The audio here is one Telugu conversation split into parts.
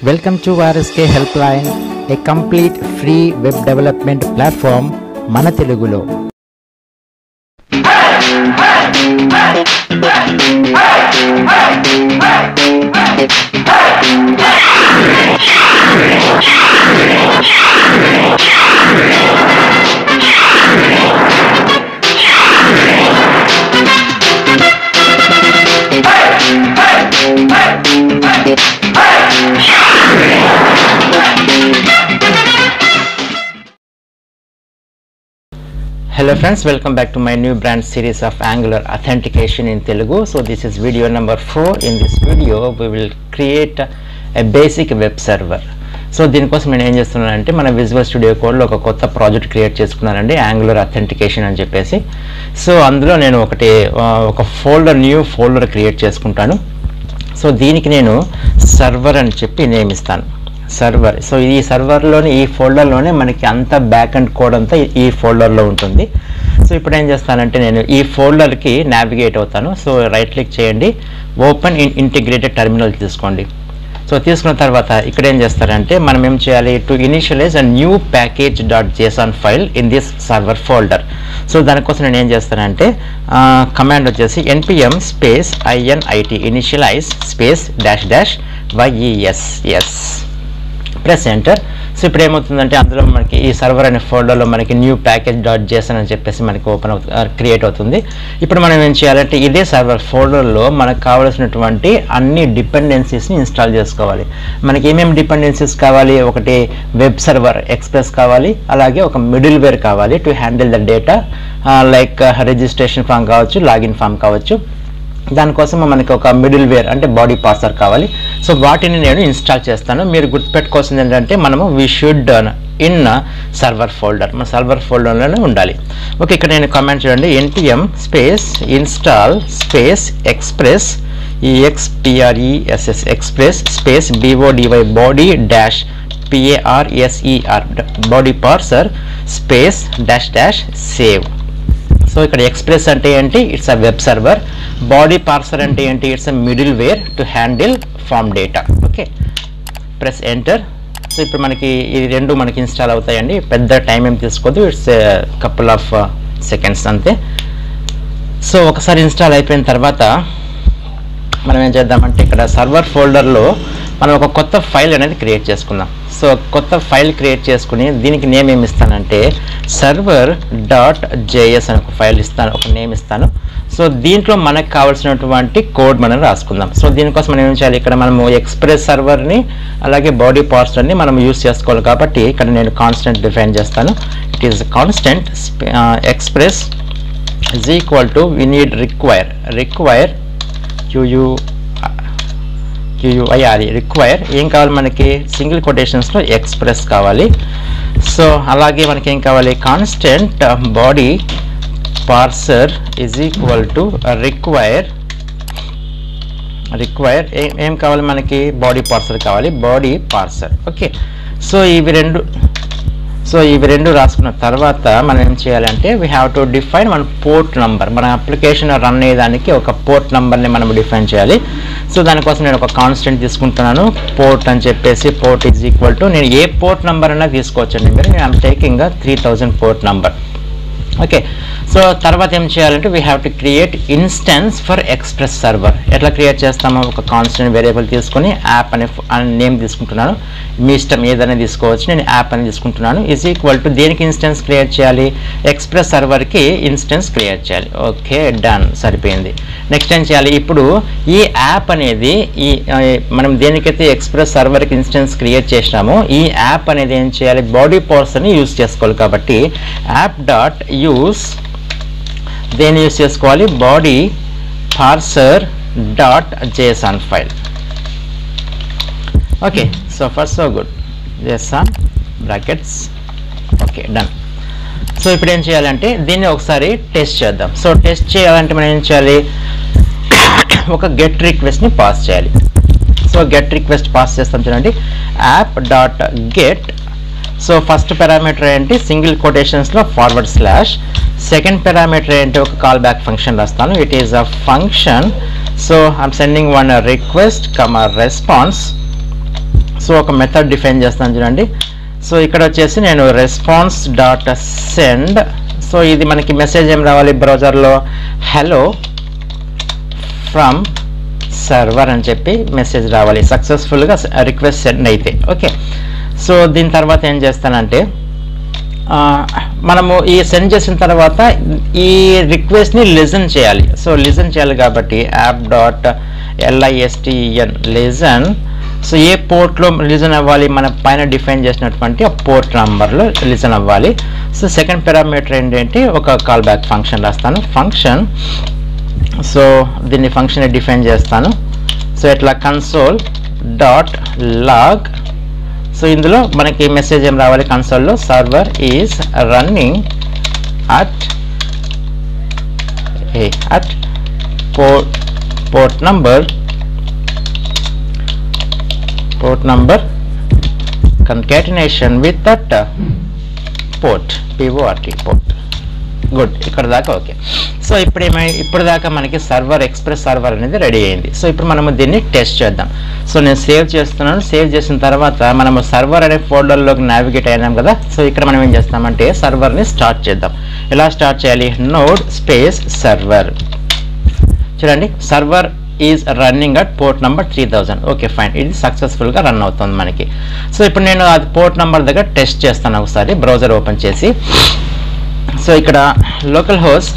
Welcome to RSK Helpline, a complete free web development platform మన తెలుగులో Hello friends, welcome back to my new brand series of Angular authentication in Telugu. So this is video number 4. In this video, we will create a, a basic web server. So దీనికోసం నేను ఏం చేస్తున్నానంటే మన విజువల్ స్టూడియో కోడ్లో ఒక కొత్త ప్రాజెక్ట్ క్రియేట్ చేసుకున్నానండి యాంగులర్ అథెంటికేషన్ అని చెప్పేసి సో అందులో నేను ఒకటి ఆ, ఒక ఫోల్డర్ న్యూ ఫోల్డర్ క్రియేట్ చేసుకుంటాను సో దీనికి నేను సర్వర్ అని చెప్పి నేమ్ ఇస్తాను సర్వర్ సో ఈ సర్వర్లోని ఈ ఫోల్డర్లోనే మనకి అంత బ్యాక్ అండ్ కోడ్ అంతా ఈ- ఈ ఫోల్డర్లో ఉంటుంది సో ఇప్పుడు ఏం చేస్తానంటే నేను ఈ ఫోల్డర్కి నావిగేట్ అవుతాను సో రైట్ క్లిక్ చేయండి ఓపెన్ ఇన్ ఇంటిగ్రేటెడ్ టెర్మినల్ తీసుకోండి సో తీసుకున్న తర్వాత ఇక్కడ ఏం చేస్తారంటే మనం ఏం చేయాలి to initialise a new package dot JSON file in this server folder so దానికోసం నేను ఏం చేస్తానంటే కమాండ్ వచ్చేసి NPM space I N I T initialise space dash dash Y E S S press enter so ఇప్పుడు ఏమవుతుందంటే అందులో మనకి ఈ సర్వర్ అనే ఫోల్డర్లో మనకి న్యూ ప్యాకేజ్ డాట్ జేసన్ అని చెప్పేసి మనకి ఓపెన్ అవుతుంది క్రియేట్ అవుతుంది ఇప్పుడు మనం ఏం చేయాలంటే ఇదే సర్వర్ ఫోల్డర్లో మనకు కావాల్సినటువంటి అన్ని డిపెండెన్సీస్ని ఇన్స్టాల్ చేసుకోవాలి మనకి ఏమేమి డిపెండెన్సీస్ కావాలి ఒకటి వెబ్ సర్వర్ ఎక్స్ప్రెస్ కావాలి అలాగే ఒక మిడిల్ వేర్ కావాలి to handle the data like registration form కావచ్చు లాగిన్ ఫామ్ కావచ్చు దానికోసం మనకి ఒక మిడిల్ వేర్ అంటే బాడీ పార్సర్ కావాలి సో వాటిని నేను ఇన్స్టాల్ చేస్తాను మీరు గుర్తుపెట్టుకోవాల్సింది ఏంటంటే మనము we should in server folder మన సర్వర్ ఫోల్డర్లోనే ఉండాలి ఓకే ఇక్కడ నేను కమెంట్ చూడండి NPM space install space express ఈఎక్స్పిఆర్ఈఎస్ఎస్ express space బీఓడివై body dash పిఏఆర్ఎస్ఈఆర్ body parser space dash dash save so ఇక్కడ ఎక్స్ప్రెస్ అంటే ఏంటి it's a web server body parser అంటే ఏంటి it's a middleware to handle form data okay press enter so ఇప్పుడు మనకి ఈ రెండు మనకి ఇన్స్టాల్ అవుతాయండి పెద్ద టైం ఏం తీసుకోదు ఇట్స్ కపుల్ ఆఫ్ సెకండ్స్ అంతే సో ఒకసారి ఇన్స్టాల్ అయిపోయిన తర్వాత మనం ఏం చేద్దామంటే ఇక్కడ సర్వర్ ఫోల్డర్లో మనం ఒక కొత్త ఫైల్ అనేది క్రియేట్ చేసుకుందాం సో కొత్త ఫైల్ క్రియేట్ చేసుకుని దీనికి నేమ్ ఏమి ఇస్తానంటే సర్వర్ డాట్ జేఎస్ అని ఒక ఫైల్ ఇస్తాను ఒక నేమ్ ఇస్తాను సో దీంట్లో మనకు కావాల్సినటువంటి కోడ్ మనం రాసుకుందాం సో దీనికోసం మనం ఏం చేయాలి ఇక్కడ మనము ఎక్స్ప్రెస్ సర్వర్ని అలాగే బాడీ పార్ట్స్ని మనం యూస్ చేసుకోవాలి కాబట్టి ఇక్కడ నేను కాన్స్టెంట్ డిఫైన్ చేస్తాను it is constant express is equal to we need require require qu QUIRE require ఏం కావాలి మనకి సింగిల్ కొటేషన్స్లో ఎక్స్ప్రెస్ కావాలి సో అలాగే మనకి ఏం కావాలి constant body parser is equal to require require ఏం ఏం కావాలి మనకి బాడీ పార్సర్ కావాలి బాడీ పార్సర్ ఓకే సో ఇవి రెండు సో ఇవి రెండు రాసుకున్న తర్వాత మనం ఏం చేయాలంటే వీ హ్యావ్ టు డిఫైన్ మన పోర్ట్ నంబర్ మన అప్లికేషన్ రన్ అయ్యేదానికి ఒక పోర్ట్ నంబర్ని మనం డిఫైన్ చేయాలి సో దానికోసం నేను ఒక కాన్స్టెంట్ తీసుకుంటున్నాను పోర్ట్ అని చెప్పేసి పోర్ట్ ఈజ్ ఈక్వల్ టు నేను ఏ పోర్ట్ నంబర్ అయినా తీసుకోవచ్చండి మీరు నేను I'm taking three thousand port number okay so తర్వాత ఏం చేయాలంటే we have to create instance for express server ఎట్లా క్రియేట్ చేస్తామో ఒక కాన్స్టెంట్ వేరియబుల్ తీసుకొని యాప్ అనే నేమ్ తీసుకుంటున్నాను మీ ఇష్టం ఏదైనా తీసుకోవచ్చు నేను యాప్ అని తీసుకుంటున్నాను ఈజ్ ఈక్వల్ టు దేనికి ఇన్స్టెన్స్ క్రియేట్ చేయాలి ఎక్స్ప్రెస్ సర్వర్కి ఇన్స్టెన్స్ క్రియేట్ చేయాలి ఓకే డన్ సరిపోయింది నెక్స్ట్ ఏం చేయాలి ఇప్పుడు ఈ యాప్ అనేది ఈ ఆ, మనం దేనికైతే ఎక్స్ప్రెస్ సర్వర్కి ఇన్స్టెన్స్ క్రియేట్ చేసినామో ఈ యాప్ అనేది ఏం చేయాలి బాడీ పార్ట్స్ని యూస్ చేసుకోవాలి కాబట్టి యాప్ డాట్ యూస్ దేన్ని యూస్ చేసుకోవాలి body parser dot JSON file okay so first so good JSON brackets okay done so ఇప్పుడు ఏం చేయాలంటే దీన్ని ఒకసారి టెస్ట్ చేద్దాం సో టెస్ట్ చేయాలంటే మనం ఏం చేయాలి ఒక గెట్ రిక్వెస్ట్ని పాస్ చేయాలి సో గెట్ రిక్వెస్ట్ పాస్ చేస్తాం చూడండి app dot get so first parameter ఏంటి సింగిల్ కొటేషన్స్లో ఫార్వర్డ్ స్లాష్ సెకండ్ పారామీటర్ ఏంటి ఒక కాల్ బ్యాక్ ఫంక్షన్ రాస్తాను it is a function so I'm sending one request come response so ఒక మెథడ్ డిఫైన్ చేస్తాను చూడండి సో ఇక్కడ వచ్చేసి నేను రెస్పాన్స్ డాట్ సెండ్ సో ఇది మనకి మెసేజ్ ఏం రావాలి బ్రౌజర్లో హలో ఫ్రమ్ సర్వర్ అని చెప్పి మెసేజ్ రావాలి సక్సెస్ఫుల్గా రిక్వెస్ట్ సెండ్ అయితే ఓకే సో దీని తర్వాత ఏం చేస్తానంటే ఆ, మనము ఈ సెండ్ చేసిన తర్వాత ఈ రిక్వెస్ట్ని లిజన్ చేయాలి సో లిజన్ చేయాలి కాబట్టి app dot L I S T N listen so ఏ పోర్ట్లో లిజన్ అవ్వాలి మన పైన డిఫైన్ చేసినటువంటి ఆ పోర్ట్ నంబర్లో లిజన్ అవ్వాలి సో సెకండ్ పారామీటర్ ఏంటంటే ఒక కాల్ బ్యాక్ ఫంక్షన్ రాస్తాను ఫంక్షన్ సో దీన్ని ఫంక్షన్ డిఫైన్ చేస్తాను సో ఇట్లా కన్సోల్ డాట్ లాగ్ సో ఇందులో మనకి మెసేజ్ ఏం రావాలి కన్సోల్లో server is running at at port port number port number concatenation with that uh, port port port good ఇక్కడ దాకా ఓకే సో ఇప్పుడు ఏమై ఇప్పుడు దాకా మనకి సర్వర్ ఎక్స్ప్రెస్ సర్వర్ అనేది రెడీ అయింది సో ఇప్పుడు మనము దీన్ని టెస్ట్ చేద్దాం సో నేను సేవ్ చేస్తున్నాను సేవ్ చేసిన తర్వాత మనము సర్వర్ అనే ఫోల్డర్లోకి నావిగేట్ అయినాం కదా సో ఇక్కడ మనం ఏం చేస్తామంటే సర్వర్ని స్టార్ట్ చేద్దాం ఎలా స్టార్ట్ చేయాలి నోడ్ స్పేస్ సర్వర్ చూడండి server is running at port number three thousand okay fine ఇది సక్సెస్ఫుల్గా రన్ అవుతుంది మనకి సో ఇప్పుడు నేను అది పోర్ట్ నెంబర్ దగ్గర టెస్ట్ చేస్తాను ఒకసారి బ్రౌజర్ ఓపెన్ చేసి సో ఇక్కడ local host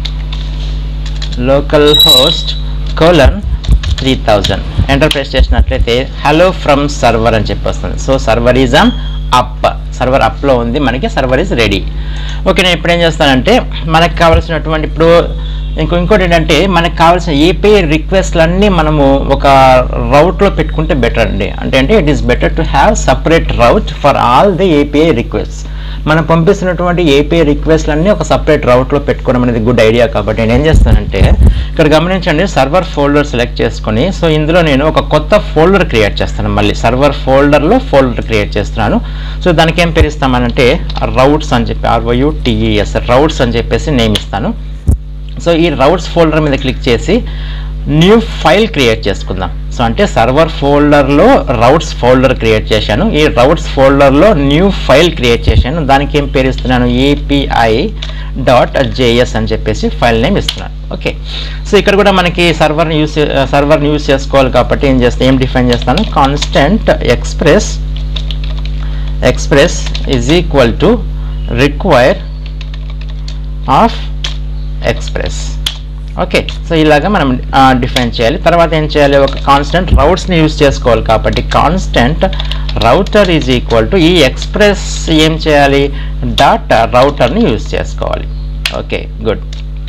local host colon three thousand enter press చేసినట్లయితే హలో ఫ్రమ్ సర్వర్ అని చెప్పి వస్తుంది so server is on up server అప్లో ఉంది మనకి సర్వర్ ఈజ్ రెడీ ఓకే నేను ఇప్పుడు ఏం చేస్తానంటే మనకు కావాల్సినటువంటి ఇప్పుడు ఇంకో ఇంకోటి ఏంటంటే మనకు కావాల్సిన ఏపీఐ రిక్వెస్ట్లన్నీ మనము ఒక రౌట్లో పెట్టుకుంటే బెటర్ అండి అంటే అంటే it is better to have separate route for all the API request మనం పంపిస్తున్నటువంటి ఏపీఐ రిక్వెస్ట్లన్నీ ఒక సపరేట్ రౌట్లో పెట్టుకోవడం అనేది గుడ్ ఐడియా కాబట్టి నేను ఏం చేస్తానంటే ఇక్కడ గమనించండి సర్వర్ ఫోల్డర్ సెలెక్ట్ చేసుకొని సో ఇందులో నేను ఒక కొత్త ఫోల్డర్ క్రియేట్ చేస్తాను మళ్ళీ సర్వర్ ఫోల్డర్లో ఫోల్డర్ క్రియేట్ చేస్తున్నాను సో దానికి ఏం పేరు ఇస్తామనంటే రౌట్స్ అని చెప్పి ఆర్వయు టీఈఎస్ రౌట్స్ అని చెప్పేసి నేమ్ ఇస్తాను సో ఈ రౌట్స్ ఫోల్డర్ మీద క్లిక్ చేసి న్యూ ఫైల్ క్రియేట్ చేసుకుందాం సో అంటే సర్వర్ ఫోల్డర్లో రౌట్స్ ఫోల్డర్ క్రియేట్ చేశాను ఈ రౌట్స్ ఫోల్డర్లో న్యూ ఫైల్ క్రియేట్ చేశాను దానికి ఏం పేరు ఇస్తున్నాను ఏపీఐ డాట్ జేఎస్ అని చెప్పేసి ఫైల్ నేమ్ ఇస్తున్నాను ఓకే సో ఇక్కడ కూడా మనకి సర్వర్ని యూస్ సర్వర్ని యూస్ చేసుకోవాలి కాబట్టి ఏం చేస్తాను ఏం డిఫైన్ చేస్తాను constant express express is equal to require of express okay so ఇలాగా మనం డిఫైన్ చేయాలి తర్వాత ఏం చేయాలి ఒక కాన్స్టెంట్ రౌట్స్ని యూజ్ చేసుకోవాలి కాబట్టి constant router is equal to ఈ ఎక్స్ప్రెస్ ఏం చేయాలి డాట్ రౌటర్ని యూజ్ చేసుకోవాలి ఓకే గుడ్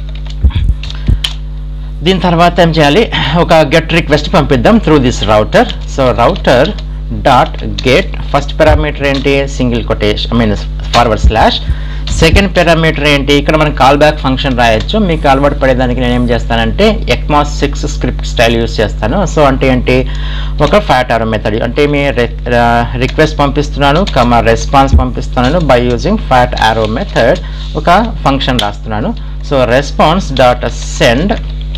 దీని తర్వాత ఏం చేయాలి ఒక గెట్ రిక్వెస్ట్ పంపిద్దాం through this router so router dot get first parameter ఏంటి single quotation I mean forward slash second parameter ఏంటి ఇక్కడ మనం కాల్ బ్యాక్ ఫంక్షన్ రాయొచ్చు మీకు అలవాటు పడేదానికి నేను ఏం చేస్తానంటే ఎక్మాస్ సిక్స్ స్క్రిప్ట్ స్టైల్ యూస్ చేస్తాను సో అంటే ఏంటి ఒక ఫ్యాట్ ఆరో మెథడ్ అంటే మీ రిక్వెస్ట్ పంపిస్తున్నాను కమ రెస్పాన్స్ పంపిస్తున్నాను by using fat arrow method ఒక ఫంక్షన్ రాస్తున్నాను so response dot send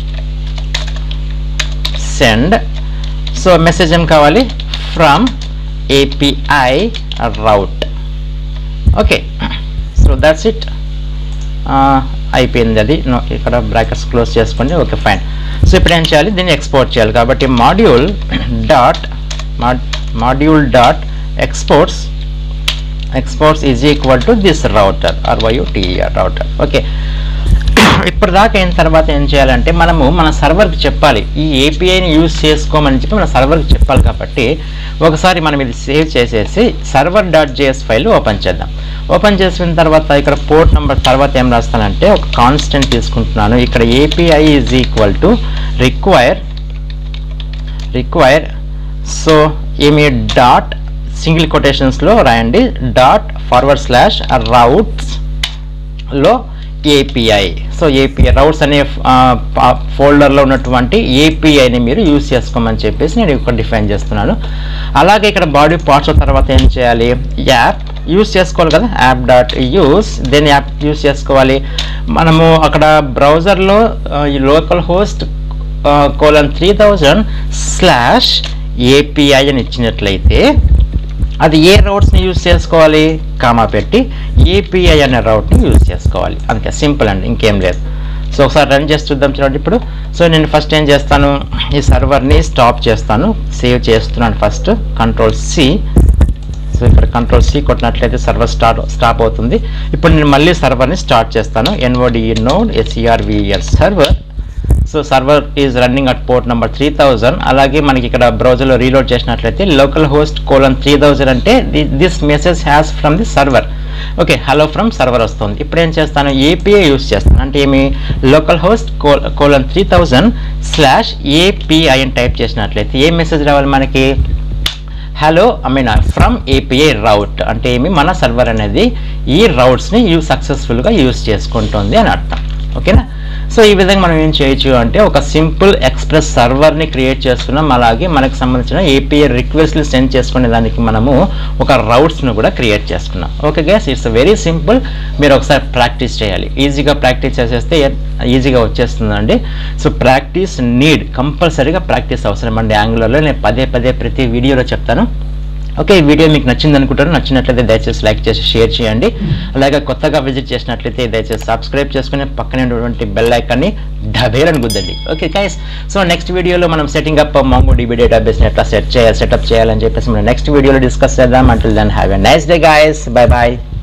send so message ఏం కావాలి from API route okay so that's it అయిపోయింది అది No, ఇక్కడ బ్రాకెట్స్ క్లోజ్ చేసుకోండి ఓకే ఫైన్ సో ఇప్పుడు ఏం చేయాలి దీన్ని ఎక్స్పోర్ట్ చేయాలి కాబట్టి module dot module dot exports exports is equal to this router R Y U T R router okay ఇప్పటిదాకా అయిన తర్వాత ఏం చేయాలంటే మనము మన సర్వర్కి చెప్పాలి ఈ ఏపీఐని యూజ్ చేసుకోమని చెప్పి మన సర్వర్కి చెప్పాలి కాబట్టి ఒకసారి మనం ఇది సేవ్ చేసేసి server dot JS file open చేద్దాం ఓపెన్ చేసిన తర్వాత ఇక్కడ పోర్ట్ నెంబర్ తర్వాత ఏం రాస్తానంటే ఒక కాన్స్టెంట్ తీసుకుంటున్నాను ఇక్కడ API is equal to require require so ఏమి డాట్ సింగిల్ కొటేషన్స్లో రాయండి డాట్ ఫార్వర్డ్ స్లాష్ రౌట్స్లో ఏపీఐ సో ఏపీఐ రౌట్స్ అనే ఫోల్డర్లో ఉన్నటువంటి ఏపీఐని మీరు యూస్ చేసుకోమని చెప్పేసి నేను ఇక్కడ డిఫైన్ చేస్తున్నాను అలాగే ఇక్కడ బాడీ పార్ట్స్ తర్వాత ఏం చేయాలి యాప్ యూస్ చేసుకోవాలి కదా యాప్ డాట్ యూస్ దేని యాప్ యూస్ చేసుకోవాలి మనము అక్కడ బ్రౌజర్లో ఈ local host colon three thousand slash API అని ఇచ్చినట్లయితే అది ఏ రౌట్స్ని యూజ్ చేసుకోవాలి కామా పెట్టి ఏపీఐ అనే రౌట్ని యూజ్ చేసుకోవాలి అంతే సింపుల్ అండి ఇంకేం లేదు సో ఒకసారి రన్ చేసి చూద్దాం చూడండి ఇప్పుడు సో నేను ఫస్ట్ ఏం చేస్తాను ఈ సర్వర్ని స్టాప్ చేస్తాను సేవ్ చేస్తున్నాను ఫస్ట్ కంట్రోల్ సి సో ఇక్కడ కంట్రోల్ సి కొట్టినట్లయితే సర్వర్ స్టార్ట్ స్టాప్ అవుతుంది ఇప్పుడు నేను మళ్ళీ సర్వర్ని స్టార్ట్ చేస్తాను N O D E node S E R V L server so server is running at port number three thousand అలాగే మనకి ఇక్కడ బ్రౌజర్లో రీలోడ్ చేసినట్లయితే local host colon three thousand అంటే this message has from the server okay hello from server వస్తుంది ఇప్పుడు ఏం చేస్తాను ఏపీఐ యూస్ చేస్తాను అంటే ఏమి local host colon three thousand slash API అని టైప్ చేసినట్లయితే ఏ మెసేజ్ రావాలి మనకి hello I mean from API route అంటే ఏమి మన సర్వర్ అనేది ఈ రౌట్స్ని యూ సక్సెస్ఫుల్గా యూస్ చేసుకుంటుంది అని అర్థం ఓకేనా సో ఈ విధంగా మనం ఏం చేయొచ్చు అంటే ఒక సింపుల్ ఎక్స్ప్రెస్ సర్వర్ని క్రియేట్ చేసుకున్నాం అలాగే మనకు సంబంధించిన ఏపీఐ రిక్వెస్ట్లు సెండ్ చేసుకునే దానికి మనము ఒక రౌట్స్ను కూడా క్రియేట్ చేసుకున్నాం okay guys it's very simple మీరు ఒకసారి ప్రాక్టీస్ చేయాలి ఈజీగా ప్రాక్టీస్ చేసేస్తే ఈజీగా వచ్చేస్తుందండి సో ప్రాక్టీస్ నీడ్ కంపల్సరీగా ప్రాక్టీస్ అవసరం అండి యాంగులర్లో నేను పదే పదే ప్రతి వీడియోలో చెప్తాను ఓకే ఈ వీడియో మీకు నచ్చింది అనుకుంటాను నచ్చినట్లయితే దయచేసి లైక్ చేసి షేర్ చేయండి అలాగే కొత్తగా విజిట్ చేసినట్లయితే దయచేసి సబ్స్క్రైబ్ చేసుకుని పక్కనే ఉన్నటువంటి బెల్ ఐకాన్ని డబేలని గుద్దండి ఓకే గైస్ సో నెక్స్ట్ వీడియోలో మనం సెట్టింగ్ అప్ మాంగో డీబీ డేటాబేస్ని ఎట్లా సెట్ చేయాలి సెటప్ చేయాలని చెప్పేసి మనం నెక్స్ట్ వీడియోలో డిస్కస్ చేద్దాం until then have a nice day guys bye bye